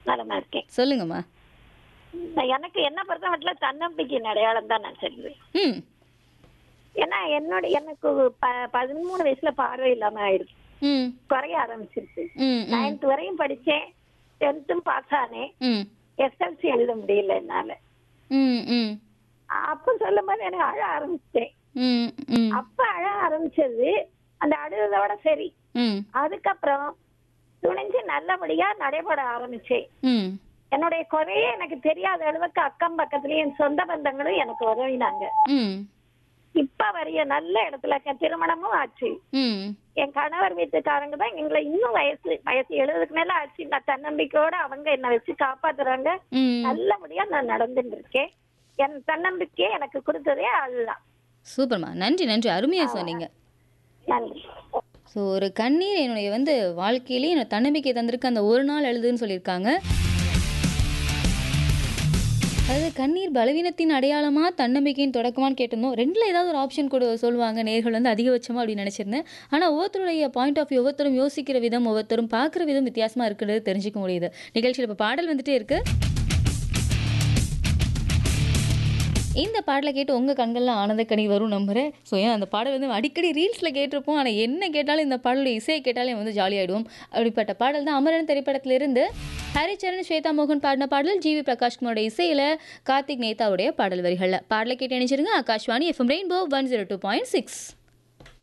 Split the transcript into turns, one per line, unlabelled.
நலமா இருக்கேன்
சொல்லுங்கம்மா
நான் எனக்கு என்ன பொறுத்த மட்டும் தன்னம்பிக்கையின் அடையாளம் தான் நான் சொல்லுவேன்
ம்
ஏன்னா என்னோட எனக்கு ப பதிமூணு வயசுல பார்வை இல்லாம ஆயிடுச்சு
ம்
குறைய ஆரம்பிச்சிருச்சு
ம் ம்
நைன்த் வரையும் படிச்சேன் டென்த்தும் பாஸ் ஆனேன்
ம்
எஸ்எல்சி எழுத முடியல என்னால
ம் ம்
அப்ப சொல்லும் போது எனக்கு அழ ஆரம்பிச்சிட்டேன்
ம் ம்
அப்ப அழ ஆரம்பிச்சது அந்த அழுததோட சரி
ம்
அதுக்கப்புறம் துணிஞ்சு நல்லபடியா நடைபெற ஆரம்பிச்சேன்
ம்
என்னுடைய குறையே எனக்கு தெரியாத அளவுக்கு அக்கம் பக்கத்துலயும் என் சொந்த பந்தங்களும் எனக்கு உதவினாங்க
ம்
இப்ப வரைய நல்ல இடத்துல க- திருமணமும் ஆச்சு
ம்
என் கணவர் வீட்டுக்காரங்க தான் எங்களை இன்னும் வயசு வயசு எழுபதுக்கு மேல ஆச்சு நான் தன்னம்பிக்கையோட அவங்க என்ன வச்சு காப்பாத்துறாங்க
ம்
நல்லபடியா நான் நடந்துட்டு இருக்கேன் என் தன்னம்பிக்கையை எனக்கு கொடுத்ததே அல்லா
சூப்பர்மா நன்றி நன்றி அருமையாக சொன்னீங்க
நன்றி
ஸோ ஒரு கண்ணீர் என்னுடைய வந்து வாழ்க்கையிலேயே என்னோட தன்னம்பிக்கை தந்திருக்கு அந்த ஒரு நாள் எழுதுன்னு சொல்லியிருக்காங்க அது கண்ணீர் பலவீனத்தின் அடையாளமா தன்னம்பிக்கையின் தொடக்கமான்னு கேட்டிருந்தோம் ரெண்டில் ஏதாவது ஒரு ஆப்ஷன் கூட சொல்லுவாங்க நேர்கள் வந்து அதிகபட்சமாக அப்படின்னு நினச்சிருந்தேன் ஆனால் ஒவ்வொருத்தருடைய பாயிண்ட் ஆஃப் வியூ ஒவ்வொருத்தரும் யோசிக்கிற விதம் ஒவ்வொருத்தரும் பார்க்குற விதம் வித்தியாசமாக இருக்கிறது தெரிஞ்சுக்க முடியுது நிகழ்ச்சியில் இப்போ பாடல் வந்துட்டே இருக்கு இந்த பாடலை கேட்டு உங்கள் கண்களில் ஆனந்த கனி வரும் நம்புறேன் ஸோ ஏன் அந்த பாடல் வந்து அடிக்கடி ரீல்ஸில் கேட்டிருப்போம் ஆனால் என்ன கேட்டாலும் இந்த பாடலுடைய இசையை கேட்டாலே வந்து ஜாலியாயிடுவோம் அப்படிப்பட்ட பாடல் தான் அமரன் திரைப்படத்திலிருந்து ஹரிச்சரன் ஸ்வேதா மோகன் பாடின பாடல் ஜிவி பிரகாஷ்குமாரோட இசையில் கார்த்திக் நேதாவுடைய பாடல் வரிகளில் பாடலை கேட்டு இணைச்சிருங்க Akashvani FM rainbow one zero two point six